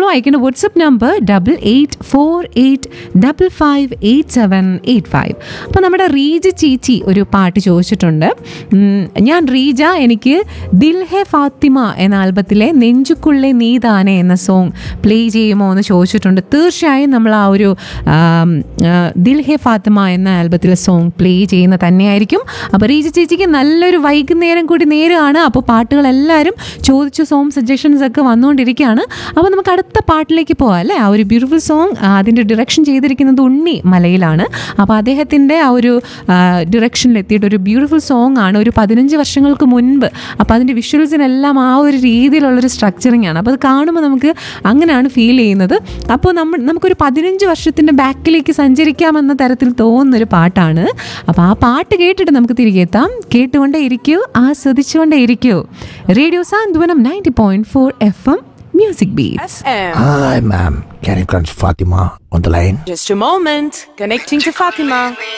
അയക്കേണ്ട WhatsApp number double eight four eight double five eight seven eight five അപ്പോൾ നമ്മുടെ റീജ ചേച്ചി ഒരു പാട്ട് ചോദിച്ചിട്ടുണ്ട് ഉം, ഞാൻ റീജ എനിക്ക് ദിൽ ഹെ ഫാത്തിമ എന്ന ആൽബത്തിലെ നെഞ്ചുക്കുള്ളെ നീ താനെ എന്ന സോങ് പ്ലേ ചെയ്യുമോ എന്ന് ചോദിച്ചിട്ടുണ്ട് തീർച്ചയായും നമ്മൾ ആ ഒരു ആം, ആ, ദിൽ ഹെ ഫാത്തിമ എന്ന ആൽബത്തിലെ സോങ് പ്ലേ ചെയ്യുന്ന തന്നെയായിരിക്കും അപ്പോൾ റീജ ചേച്ചിക്ക് നല്ലൊരു വൈകുന്നേരം കൂടി നേരമാണ് അപ്പോൾ പാട്ടുകളെല്ലാവരും ചോദിച്ച സോങ് സജഷൻസ് ഒക്കെ വന്നുകൊണ്ടിരിക്കുകയാണ് അപ്പോൾ നമുക്ക് അടുത്ത പാട്ടിലേക്ക് പോകാം അല്ലേ ആ ഒരു ബ്യൂട്ടിഫുൾ സോങ് അതിൻ്റെ ഡിറക്ഷൻ ചെയ്തിരിക്കുന്നത് ഉണ്ണി മലയിലാണ് അപ്പോൾ അദ്ദേഹത്തിൻ്റെ ആ ഒരു ഡിറക്ഷനിൽ എത്തിയിട്ട് ഒരു ബ്യൂട്ടിഫുൾ സോങ് ആണ് ഒരു പതിനഞ്ച് വർഷങ്ങൾക്ക് മുൻപ് അപ്പോൾ അതിൻ്റെ വിഷ്വൽസിനെല്ലാം ആ ഒരു രീതിയിലുള്ളൊരു സ്ട്രക്ചറിങ് ആണ് അപ്പോൾ അത് കാണുമ്പോൾ നമുക്ക് അങ്ങനെയാണ് ഫീൽ ചെയ്യുന്നത് അപ്പോൾ നമ്മൾ നമുക്കൊരു പതിനഞ്ച് വർഷത്തിൻ്റെ ബാക്കിലേക്ക് സഞ്ചരിക്കാമെന്ന തരത്തിൽ തോന്നുന്നൊരു പാട്ടാണ് അപ്പോൾ ആ പാട്ട് കേട്ടിട്ട് നമുക്ക് തിരികെ എത്താം കേട്ടുകൊണ്ടേ ഇരിക്കൂ ആസ്വദിച്ചുകൊണ്ടേ ഇരിക്കൂ radio Santhwanam ninety point four F M music beats FM. Hi, ma'am. Can you connect Fatima on the line? Just a moment. Connecting to Fatima.